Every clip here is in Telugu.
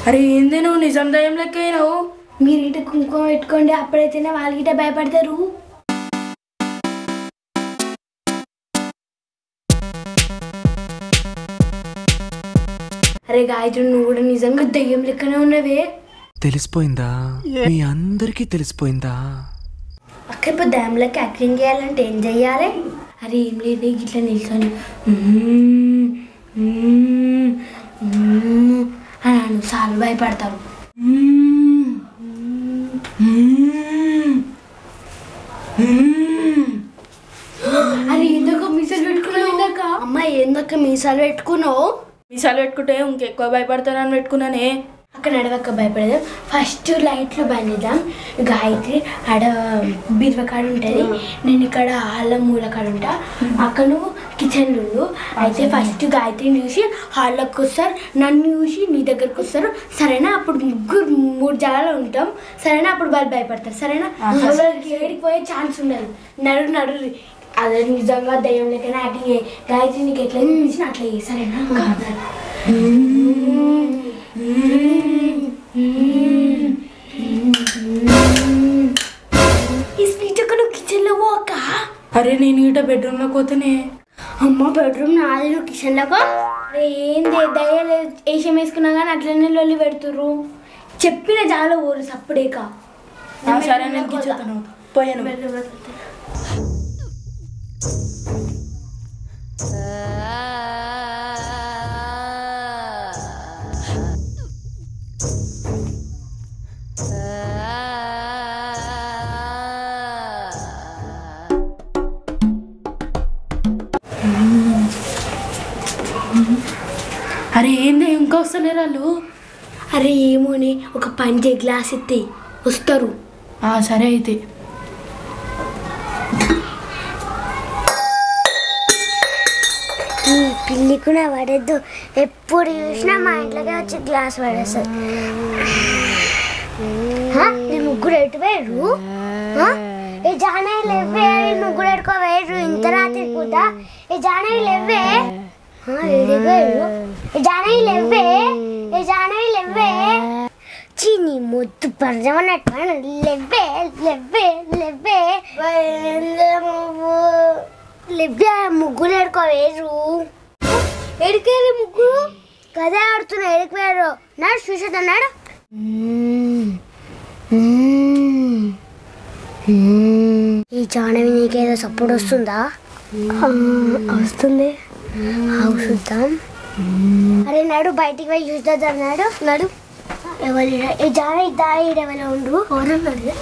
అరే ఏంది నువ్వు నిజం దయ్యం లెక్క అయినావు మీరు ఇట కుంకుమ పెట్టుకోండి అప్పుడైతేనే వాళ్ళకి ఇట భయపడతారు అరే గాయత్రి నువ్వు కూడా నిజంగా దయ్యం లెక్కనే ఉన్నవే తెలిసిపోయిందా మీ అందరికీ తెలిసిపోయిందా అక్క ఇప్పుడు దయ్యంలోకి యాక్టింగ్ చేయాలంటే ఏం చెయ్యాలి అరే ఏం లేదు ఇట్లా నిల్చొని "మ్మ్, మ్మ్, మ్మ్" అని అను చాలా భయపడతారు "మ్మ్, మ్మ్, మ్మ్." అరే ఎందుకు మీసాలు పెట్టుకున్నావు ఇందాక అమ్మ ఎందుకు మీసాలు పెట్టుకున్నావు మీసాలు పెట్టుకుంటే ఇంకెక్కువ భయపడతానని పెట్టుకున్నానే అక్కడ నడవక్క భయపడదాం ఫస్ట్ లైట్లు బంద్ చేద్దాం గాయత్రి ఆడ బీరువా కాడ ఉంటుంది నేను ఇక్కడ హాల్లో మూల కాడ ఉంటా అక్కడ నువ్వు కిచెన్లో ఉండు అయితే ఫస్ట్ గాయత్రిని చూసి హాల్లోకి వస్తారు నన్ను చూసి నీ దగ్గరకు వస్తారు సరేనా అప్పుడు ముగ్గురు మూడు జాగాలో ఉంటాం సరేనా అప్పుడు వాళ్ళు భయపడతారు సరేనా ఎవరికి ఏడికి పోయే ఛాన్స్ ఉండదు నడు నడు అదే నిజంగా దయ్యం లెక్కన యాక్టింగ్ చేయి. గాయత్రి నీకు ఎట్లా చూపించిన అట్లా చేయి సరేనా ఈ స్పీచ్ ఒక నువ్వు కిచెన్లో పోక అరే నేను ఇట బెడ్రూమ్లోకి పోతేనే అమ్మ బెడ్రూమ్ నాది నువ్వు కిచెన్లోకి ఏంది దయ్యాలు వేషం వేసుకున్నా కానీ అట్లనే లొల్లి పెడుతుర్రు చెప్పిన చాలా ఊరు సప్పుడేక ఆ, సరే నేను కిచెన్ పోయాను అరే ఏంది ఇంకా వస్తలేరు వాళ్ళు అరే ఏమోనే ఒక పంచే గ్లాస్ ఎత్తే వస్తారు ఆ, సరే అయితే ఈ పిల్లి కూడా పడద్దు ఎప్పుడు చూసినా మా ఇంట్లోకి వచ్చి గ్లాస్ పడేస్తుంది ఈ ముగ్గురు ఎటు పోయారు హ? ఈ జానవి లేవే ఈ ముగ్గురు ఎడుకో వేయరు ఇంత రాత్రి పూట ఈ జానవి లేవే హ, ఏడికి పోయారు ఈ జానవి లేవే ఈ జానవి లేవే చీని మొద్దు పరజమన్నట్టు లెవ్వే లెవ్వే లెవ్వే లెవ్వే ముగ్గురు ఎడుకోవేరు ఎడికేరు ముగ్గురు కదే ఆడుతున్నా ఎడికిపోయారు నాడు చూసేదన్నాడు ఈ జానవి నీకేదో సపోర్ట్ వస్తుందా వస్తుంది చూద్దాం అరే నాడు బయటికి పోయి చూద్దాం అన్నాడు నడు ఎవరు ఈ జానవి దా ఈడెవరో ఉండు ఎవరన్నాడు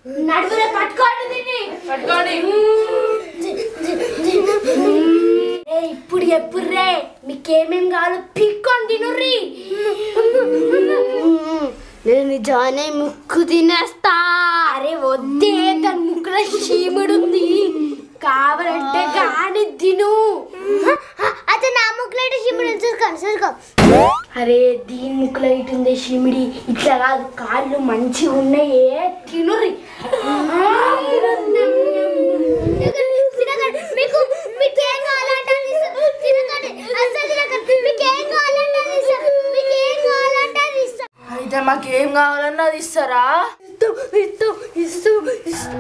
నడుగురే పట్టుకోండి దీన్ని పట్టుకోండి ఏ ఇప్పుడు ఎప్పుడురే మీకేమేం కావాలో పిక్కొని తినుర్రి నేను జానే ముక్కు తినేస్తా అరే వద్దే దాని ముక్కులో చీముడుంది కావాలంటే గాని తిను అయితే నా ముక్కులేట షిమ్ముడు చూసుకో చూసుకో అరే దీని ముక్కులో ఇటుంది చీమిడి ఇట్లా కాదు కాళ్ళు మంచిగా ఉన్నాయే తినుర్రి తినకండి మీకు మీకు ఏం కావాలంటే అది ఇస్తా. తినకండి అస్సలు తినకండి మీకు ఏం కావాలంటే అది ఇస్తా. మీకు ఏం కావాలంటే అది ఇస్తా. అయితే మాకేం కావాలన్నా అది ఇస్తారా ఇస్తూ ఇస్తూ ఇస్తూ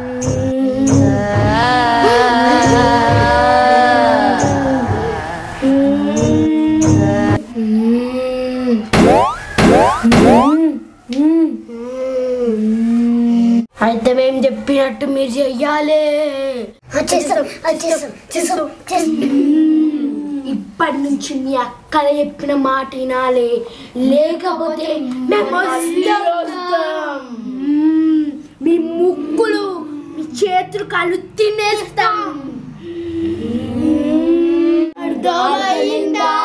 అయితే మేము చెప్పినట్టు మీరు చెయ్యాలి చేస్తాం అది చేస్తాం చేస్తాం చేస్తాం ఇప్పటి నుంచి మీ అక్కలు చెప్పిన మాట వినాలి లేకపోతే మేము వస్తాం. మ్మ్. మీ ముక్కులు మీ చేతులు కళ్ళు తినేస్తాం అర్థమైందా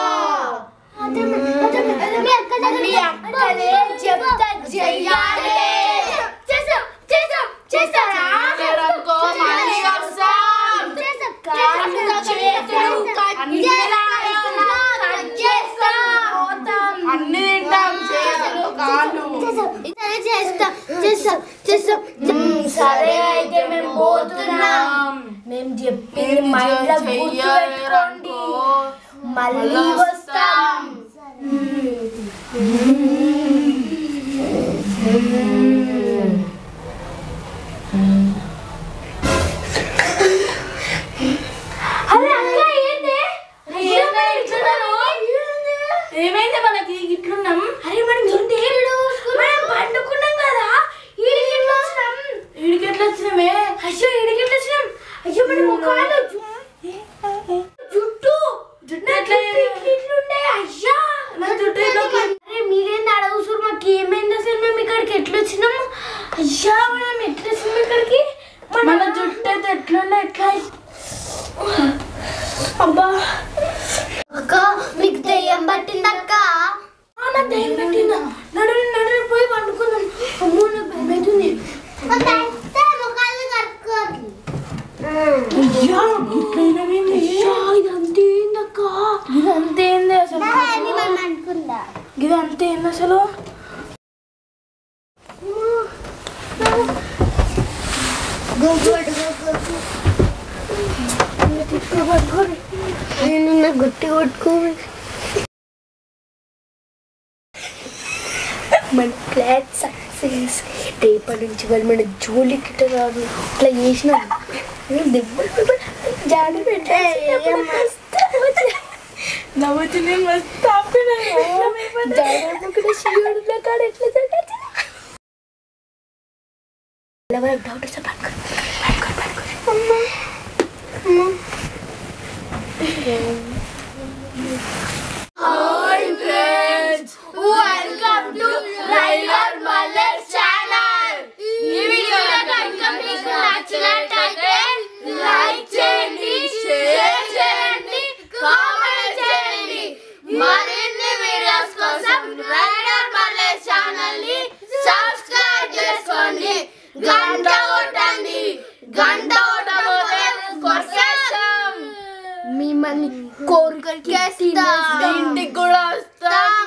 మీ అక్క దగ్గర మీ అక్కలే చెప్తా చెయ్యాలి చేస్తాం చేస్తాం చేస్తారా అనుకో మళ్ళీ వస్తాం చేస్తాం కాళ్ళు చేతులు కట్ అన్ని తింటాం చేతులు కాళ్ళు సరే చేస్తాం చేస్తాం చేస్తాం సరే అయితే మేము పోతున్నాం మేము చెప్పింది మైండ్ లో గుర్తుపెట్టుకోండి మళ్ళీ వస్తాం అరే అక్క ఏంటి ఏమైంది మనకి ఇట్లున్నాం అరే మనం ఏంటి మనం పండుకున్నాం కదా ఈడికి ఎట్లా వచ్చినాం వీడికి ఎట్లా వచ్చినామే అయ్యో ఈడికి ఎట్లా వచ్చినాం అయ్యో మన ముఖాలు జుట్టు జుట్టు ఎట్లా ఇట్లుండే అయ్యా నా జుట్టు ఎట్లా అరే మీరేంది అడగసూరు మాకు ఏమైంది అసలు మేము ఇక్కడికి ఎట్లా వచ్చినాం అయ్యా మనం ఎట్లా వచ్చినాం ఇక్కడికి మన జుట్టు అయితే ఎట్లుండే ఎట్లా అబ్బా అక్క మీకు దెయ్యం పట్టింది అక్క నా దయ్యం పెట్టిందా నడు నడు పోయి పండుకుందాం అమ్మో నాకు భయం అవుతుంది ముఖాలు కట్టుకోరు అయ్యా ఇట్లయినవేంది అయ్యా ఇది అంతేందక్క ఇది అంతేంది అసలు మనం అనుకుందా ఇది అంతేంది అసలు నేను గుట్టి కొట్టుకోవాలి మన ప్లాన్ సక్సెస్ రేపటి నుంచి వాళ్ళు మన జోలికి ఇట్ట రాదు ఇట్లా చేసినాం దెబ్బలు జాడి నవ్వుతుంది మస్తు ఆపినా శివుడిలో కాడ ఎట్లా జరగచ్చు ఎవరికి డౌట్ వస్తే పట్టుకో పట్టుకో పట్టుకో hi friends welcome to rider Mallesh channel ఈ వీడియో కనుక మీకు నచ్చినట్లయితే లైక్ చేయండి షేర్ చేయండి కామెంట్ చేయండి మరిన్ని వీడియోస్ కోసం రైడర్ మల్లెస్ ఛానల్ ని సబ్స్క్రైబ్ చేసుకోండి గంట కొట్టండి గంట కొట్టకపోతే కొట్టేస్తాం మిమ్మల్ని కోరికలు చేస్తాం. ఇంటికి కూడా వస్తాం